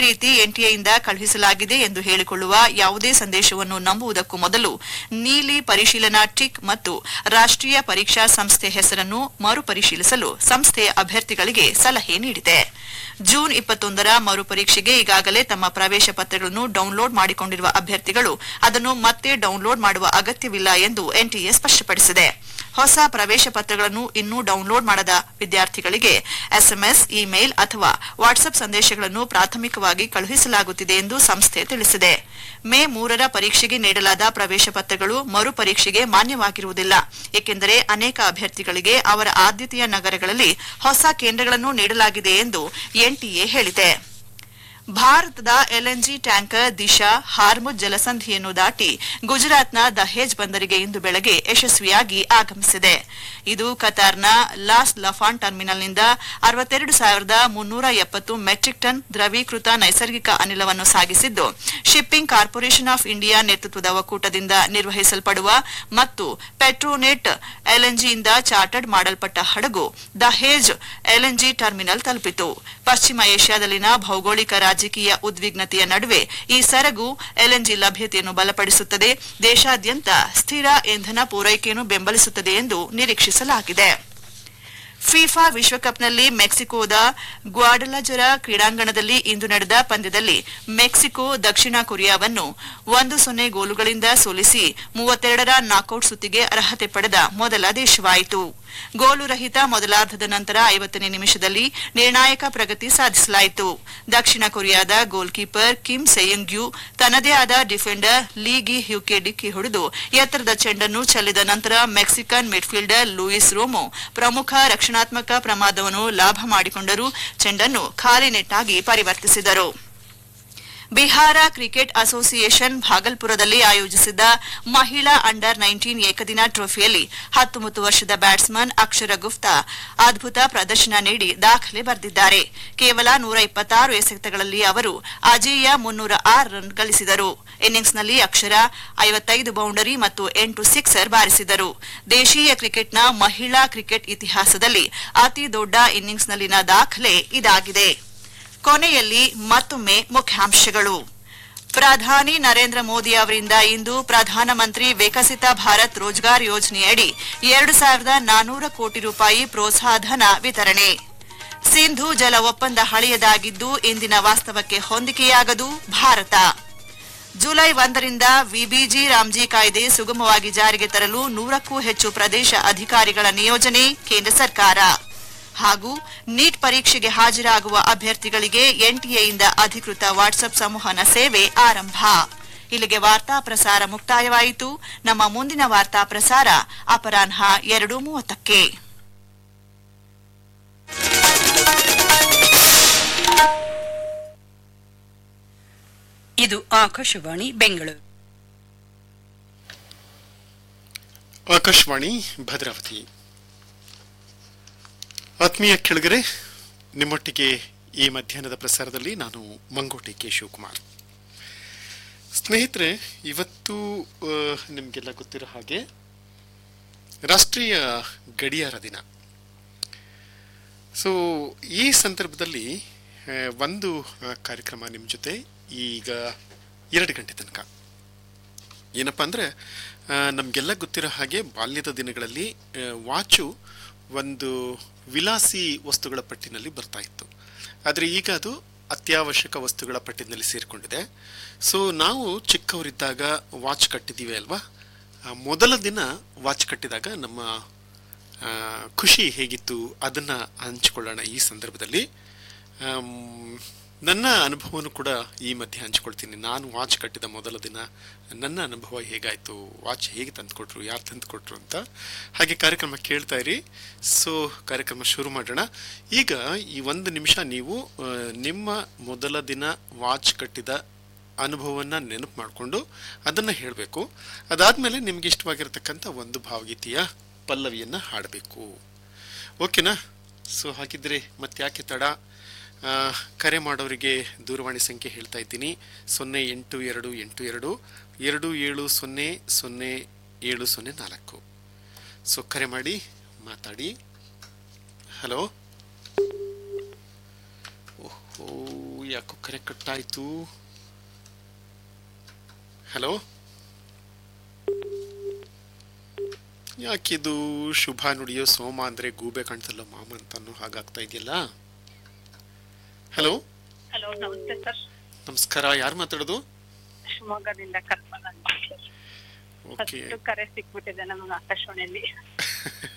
ರೀತಿ ಎನ್ಟಿಎಯಿಂದ ಕಳುಹಿಸಲಾಗಿದೆ ಎಂದು ಹೇಳಿಕೊಳ್ಳುವ ಯಾವುದೇ ಸಂದೇಶವನ್ನು ನಂಬುವುದಕ್ಕೂ ಮೊದಲು ನೀಲಿ ಪರಿಶೀಲನಾ ಟಿಕ್ ಮತ್ತು ರಾಷ್ಟ್ರೀಯ ಪರೀಕ್ಷಾ ಸಂಸ್ಥೆ ಹೆಸರನ್ನು ಮರುಪರಿಶೀಲಿಸಲು ಸಂಸ್ಥೆ ಅಭ್ಯರ್ಥಿಗಳಿಗೆ ಸಲಹೆ ನೀಡಿದೆ ಜೂನ್ ಇಪ್ಪತ್ತೊಂದರ ಮರುಪರೀಕ್ಷೆಗೆ ಈಗಾಗಲೇ ತಮ್ಮ ಪ್ರವೇಶ ಪತ್ರಗಳನ್ನು ಡೌನ್ಲೋಡ್ ಮಾಡಿಕೊಂಡಿರುವ ಅಭ್ಯರ್ಥಿಗಳು ಅದನ್ನು ಮತ್ತೆ ಡೌನ್ಲೋಡ್ ಮಾಡುವ ಅಗತ್ಯವಿಲ್ಲ ಎಂದು ಎನ್ಟಿಎ ಸ್ಪಷ್ಟಪಡಿಸಿದೆ ಹೊಸ ಪ್ರವೇಶ ಪತ್ರಗಳನ್ನು ಇನ್ನೂ ಡೌನ್ಲೋಡ್ ಮಾಡದ ವಿದ್ಯಾರ್ಥಿಗಳಿಗೆ ಎಸ್ಎಂಎಸ್ ಇಮೇಲ್ ಅಥವಾ ವಾಟ್ಸ್ಆಪ್ ಸಂದೇಶಗಳನ್ನು ಪ್ರಾಥಮಿಕವಾಗಿ ಕಳುಹಿಸಲಾಗುತ್ತಿದೆ ಎಂದು ಸಂಸ್ಥೆ ತಿಳಿಸಿದೆ ಮೇ ಮೂರರ ಪರೀಕ್ಷೆಗೆ ನೀಡಲಾದ ಪ್ರವೇಶ ಪತ್ರಗಳು ಮರು ಪರೀಕ್ಷೆಗೆ ಮಾನ್ಯವಾಗಿರುವುದಿಲ್ಲ ಏಕೆಂದರೆ ಅನೇಕ ಅಭ್ಯರ್ಥಿಗಳಿಗೆ ಅವರ ಆದ್ಯತೆಯ ನಗರಗಳಲ್ಲಿ ಹೊಸ ಕೇಂದ್ರಗಳನ್ನು ನೀಡಲಾಗಿದೆ ಎಂದು ಎನ್ಟಿಎ ಹೇಳಿದೆ ಭಾರತದ ಎಲ್ಎನ್ಜಿ ಟ್ಯಾಂಕರ್ ದಿಶಾ ಹಾರ್ಮುಜ್ ಜಲಸಂಧಿಯನ್ನು ದಾಟಿ ಗುಜರಾತ್ನ ದಹೇಜ್ ಬಂದರಿಗೆ ಇಂದು ಬೆಳಗ್ಗೆ ಯಶಸ್ವಿಯಾಗಿ ಆಗಮಿಸಿದೆ ಇದು ಕತಾರ್ನ ಲಾಸ್ ಲಫಾನ್ ಟರ್ಮಿನಲ್ನಿಂದ ಅರವತ್ತೆರಡು ಸಾವಿರದ ಮುನ್ನೂರ ಎಪ್ಪತ್ತು ಮೆಟ್ರಿಕ್ ಟನ್ ದ್ರವೀಕೃತ ನೈಸರ್ಗಿಕ ಅನಿಲವನ್ನು ಸಾಗಿಸಿದ್ದು ಶಿಪ್ಪಿಂಗ್ ಕಾರ್ಪೊರೇಷನ್ ಆಫ್ ಇಂಡಿಯಾ ನೇತೃತ್ವದ ಒಕ್ಕೂಟದಿಂದ ನಿರ್ವಹಿಸಲ್ಪಡುವ ಮತ್ತು ಪೆಟ್ರೋನೆಟ್ ಎಲ್ಎನ್ಜಿಯಿಂದ ಚಾರ್ಟರ್ಡ್ ಮಾಡಲ್ಪಟ್ಟ ಹಡಗು ದಹೇಜ್ ಎಲ್ಎನ್ಜಿ ಟರ್ಮಿನಲ್ ತಲುಪಿತು ಪಶ್ಚಿಮ ಏಷ್ಯಾದಲ್ಲಿನ ಭೌಗೋಳಿಕ ರಾಜಕೀಯ ಉದ್ವಿಗ್ನತೆಯ ನಡುವೆ ಈ ಸರಗು ಎಲ್ಎನ್ಜಿ ಲಭ್ಯತೆಯನ್ನು ಬಲಪಡಿಸುತ್ತದೆ ದೇಶಾದ್ಯಂತ ಸ್ಥಿರ ಇಂಧನ ಪೂರೈಕೆಯನ್ನು ಬೆಂಬಲಿಸುತ್ತದೆ ಎಂದು ನಿರೀಕ್ಷಿಸಲಾಗಿದೆ ಫಿಫಾ ವಿಶ್ವಕಪ್ನಲ್ಲಿ ಮೆಕ್ಸಿಕೋದ ಗ್ವಾಡಲಜರ ಕ್ರೀಡಾಂಗಣದಲ್ಲಿ ಇಂದು ನಡೆದ ಪಂದ್ಯದಲ್ಲಿ ಮೆಕ್ಸಿಕೋ ದಕ್ಷಿಣ ಕೊರಿಯಾವನ್ನು ಒಂದು ಸೊನ್ನೆ ಗೋಲುಗಳಿಂದ ಸೋಲಿಸಿ ಮೂವತ್ತೆರಡರ ನಾಕೌಟ್ ಸುತ್ತಿಗೆ ಅರ್ಹತೆ ಪಡೆದ ಮೊದಲ ದೇಶವಾಯಿತು ಗೋಲು ರಹಿತ ಮೊದಲಾರ್ಧದ ನಂತರ ಐವತ್ತನೇ ನಿಮಿಷದಲ್ಲಿ ನಿರ್ಣಾಯಕ ಪ್ರಗತಿ ಸಾಧಿಸಲಾಯಿತು ದಕ್ಷಿಣ ಕೊರಿಯಾದ goalkeeper Kim Seyoung Yu ತನ್ನದೇ ಆದ ಡಿಫೆಂಡರ್ ಲೀ ಗಿ ಹ್ಯೂಕೆ ಡಿಕ್ಕಿ ಹೊಡೆದು ಎತ್ತರದ ಚೆಂಡನ್ನು ಚೆಲ್ಲಿದ ನಂತರ ಮೆಕ್ಸಿಕನ್ ಮಿಡ್ಫೀಲ್ಡರ್ ಲೂಯಿಸ್ ರೋಮೋ ಪ್ರಮುಖ ರಕ್ಷಣಾತ್ಮಕ ಪ್ರಮಾದವನ್ನು ಲಾಭ ಮಾಡಿಕೊಂಡರು ಚೆಂಡನ್ನು ಖಾಲಿ ನೆಟ್ಟಾಗಿ ಪರಿವರ್ತಿಸಿದರು ಬಿಹಾರ ಕ್ರಿಕೆಟ್ ಅಸೋಸಿಯೇಷನ್ ಭಾಗಲ್ಪುರದಲ್ಲಿ ಆಯೋಜಿಸಿದ್ದ ಮಹಿಳಾ ಅಂಡರ್ ನೈನ್ಟೀನ್ ಏಕದಿನ ಟ್ರೋಫಿಯಲ್ಲಿ ಹತ್ತೊಂಬತ್ತು ವರ್ಷದ ಬ್ಯಾಟ್ಸ್ಮನ್ ಅಕ್ಷರ ಗುಪ್ತಾ ಅದ್ಭುತ ಪ್ರದರ್ಶನ ನೀಡಿ ದಾಖಲೆ ಬರೆದಿದ್ದಾರೆ ಕೇವಲ ನೂರ ಇಪ್ಪತ್ತಾರು ಎಸೆತಗಳಲ್ಲಿ ಅವರು ಅಜೇಯ ಮುನ್ನೂರ ಆರು ರನ್ ಗಳಿಸಿದರು ಇನ್ನಿಂಗ್ಸ್ನಲ್ಲಿ ಅಕ್ಷರ ಐವತ್ತೈದು ಬೌಂಡರಿ ಮತ್ತು ಎಂಟು ಸಿಕ್ಸರ್ ಬಾರಿಸಿದರು ದೇಶೀಯ ಕ್ರಿಕೆಟ್ನ ಮಹಿಳಾ ಕ್ರಿಕೆಟ್ ಇತಿಹಾಸದಲ್ಲಿ ಅತಿ ದೊಡ್ಡ ಇನ್ನಿಂಗ್ಸ್ನಲ್ಲಿನ ದಾಖಲೆ ಇದಾಗಿದೆ ಕೊನೆಯಲ್ಲಿ ಮತ್ತೊಮ್ಮೆ ಮುಖ್ಯಾಂಶಗಳು ಪ್ರಧಾನಿ ನರೇಂದ್ರ ಮೋದಿ ಅವರಿಂದ ಇಂದು ಪ್ರಧಾನಮಂತ್ರಿ ವಿಕಸಿತ ಭಾರತ್ ರೋಜ್ಗಾರ್ ಯೋಜನೆಯಡಿ ಎರಡು ಸಾವಿರದ ನಾನೂರ ಕೋಟಿ ರೂಪಾಯಿ ಪ್ರೋತ್ಸಾಹಧನ ವಿತರಣೆ ಸಿಂಧು ಜಲ ಒಪ್ಪಂದ ಹಳೆಯದಾಗಿದ್ದು ಇಂದಿನ ವಾಸ್ತವಕ್ಕೆ ಹೊಂದಿಕೆಯಾಗದು ಭಾರತ ಜುಲೈ ಒಂದರಿಂದ ವಿಬಿಜಿ ರಾಮ್ಜಿ ಕಾಯ್ದೆ ಸುಗಮವಾಗಿ ಜಾರಿಗೆ ತರಲು ನೂರಕ್ಕೂ ಹೆಚ್ಚು ಪ್ರದೇಶ ಅಧಿಕಾರಿಗಳ ನಿಯೋಜನೆ ಕೇಂದ್ರ ಸರ್ಕಾರ ಹಾಗೂ ನೀಟ್ ಪರೀಕ್ಷೆಗೆ ಹಾಜರಾಗುವ ಅಭ್ಯರ್ಥಿಗಳಿಗೆ ಎನ್ಟಿಎಯಿಂದ ಅಧಿಕೃತ ವಾಟ್ಸ್ಆಪ್ ಸಂವಹನ ಸೇವೆ ಆರಂಭ ಇಲ್ಲಿಗೆ ವಾರ್ತಾ ಪ್ರಸಾರ ಮುಕ್ತಾಯವಾಯಿತು ನಮ್ಮ ಮುಂದಿನ ವಾರ್ತಾ ಪ್ರಸಾರ ಅಪರಾಹ್ನ ಎರಡು ಮೂವತ್ತಕ್ಕೆ ಇದು ಆಕಾಶವಾಣಿ ಬೆಂಗಳೂರು ಆಕಾಶವಾಣಿ ಭದ್ರಾವತಿ ಆತ್ಮೀಯ ಕೆಳಗರೆ ನಿಮ್ಮೊಟ್ಟಿಗೆ ಈ ಮಧ್ಯಾಹ್ನದ ಪ್ರಸಾರದಲ್ಲಿ ನಾನು ಮಂಗೋಟಿ ಕೆ ಶಿವಕುಮಾರ್ ಸ್ನೇಹಿತರೆ ಇವತ್ತು ಆ, ನಿಮಗೆಲ್ಲ ಗೊತ್ತಿರೋ ಹಾಗೆ ರಾಷ್ಟ್ರೀಯ ಗಡಿಯಾರ ದಿನ ಸೊ ಈ ಸಂದರ್ಭದಲ್ಲಿ ಆ, ಒಂದು ಆ, ಕಾರ್ಯಕ್ರಮ ನಿಮ್ಮ ಜೊತೆ ಈಗ ಎರಡು ಗಂಟೆ ತನಕ ಏನಪ್ಪ ಅಂದರೆ ನಮಗೆಲ್ಲ ಗೊತ್ತಿರೋ ಹಾಗೆ ಬಾಲ್ಯದ ದಿನಗಳಲ್ಲಿ ಆ, ವಾಚು ಒಂದು ವಿಲಾಸಿ ವಸ್ತುಗಳ ಪಟ್ಟಿನಲ್ಲಿ ಬರ್ತಾ ಇತ್ತು ಆದರೆ ಈಗ ಅದು ಅತ್ಯವಶ್ಯಕ ವಸ್ತುಗಳ ಪಟ್ಟಿನಲ್ಲಿ ಸೇರಿಕೊಂಡಿದೆ ಸೊ ನಾವು ಚಿಕ್ಕವರಿದ್ದಾಗ ವಾಚ್ ಕಟ್ಟಿದ್ದೀವಿ ಅಲ್ವಾ ಆ, ಮೊದಲ ದಿನ ವಾಚ್ ಕಟ್ಟಿದಾಗ ನಮ್ಮ ಆ, ಖುಷಿ ಹೇಗಿತ್ತು ಅದನ್ನು ಹಂಚಿಕೊಳ್ಳೋಣ ಈ ಸಂದರ್ಭದಲ್ಲಿ ಆಮ್, ನನ್ನ ಅನುಭವವನ್ನು ಕೂಡ ಈ ಮಧ್ಯೆ ಹಂಚ್ಕೊಳ್ತೀನಿ ನಾನು ವಾಚ್ ಕಟ್ಟಿದ ಮೊದಲ ದಿನ ನನ್ನ ಅನುಭವ ಹೇಗಾಯಿತು ವಾಚ್ ಹೇಗೆ ತಂದುಕೊಟ್ರು ಯಾರು ತಂದುಕೊಟ್ರು ಅಂತ ಹಾಗೆ ಕಾರ್ಯಕ್ರಮ ಕೇಳ್ತಾ ಇರಿ ಸೊ ಕಾರ್ಯಕ್ರಮ ಶುರು ಮಾಡೋಣ ಈಗ ಈ ಒಂದು ನಿಮಿಷ ನೀವು ಆ, ನಿಮ್ಮ ಮೊದಲ ದಿನ ವಾಚ್ ಕಟ್ಟಿದ ಅನುಭವವನ್ನು ನೆನಪು ಮಾಡಿಕೊಂಡು ಅದನ್ನು ಹೇಳಬೇಕು ಅದಾದಮೇಲೆ ನಿಮ್ಗೆ ಇಷ್ಟವಾಗಿರತಕ್ಕಂಥ ಒಂದು ಭಾವಗೀತೆಯ ಪಲ್ಲವಿಯನ್ನು ಹಾಡಬೇಕು ಓಕೆನಾ ಸೊ ಹಾಗಿದ್ರೆ ಮತ್ತೆ ಯಾಕೆ ತಡ ಆ, ಕರೆ ಮಾಡೋರಿಗೆ ದೂರವಾಣಿ ಸಂಖ್ಯೆ ಹೇಳ್ತಾ ಇದ್ದೀನಿ ಸೊನ್ನೆ ಎಂಟು ಎರಡು ಎಂಟು ಎರಡು ಎರಡು ಏಳು ಸೊನ್ನೆ ಸೊನ್ನೆ ಏಳು ಸೊನ್ನೆ ನಾಲ್ಕು ಸೊ ಕರೆ ಮಾಡಿ ಮಾತಾಡಿ ಹಲೋ ಓಹೋ ಯಾಕೋ ಕರೆ ಕಟ್ಟಾಯ್ತು ಹಲೋ ಯಾಕಿದು ಶುಭ ನುಡಿಯೋ ಸೋಮ ಅಂದ್ರೆ ಗೂಬೆ ಕಾಣ್ತಲ್ಲ ಮಾಮ ಅಂತ ಅನ್ನೋ ಹಾಗಾಗ್ತಾ ಇದೆಯಲ್ಲ ಹಲೋ ಹಲೋ ನಮಸ್ತೆ ಸರ್ ನಮಸ್ಕಾರ ಯಾರು ಮಾತಾಡೋದು ಶಿವಮೊಗ್ಗದಿಂದ ಕಲ್ಪನಾ ಅಂತ ಸರ್ ಓಕೆ ಫಸ್ಟ್ ಕರೆ ಸಿಕ್ಬಿಟ್ಟಿದೆ ನಮಗೆ ಆಕಾಶವಾಣಿಯಲ್ಲಿ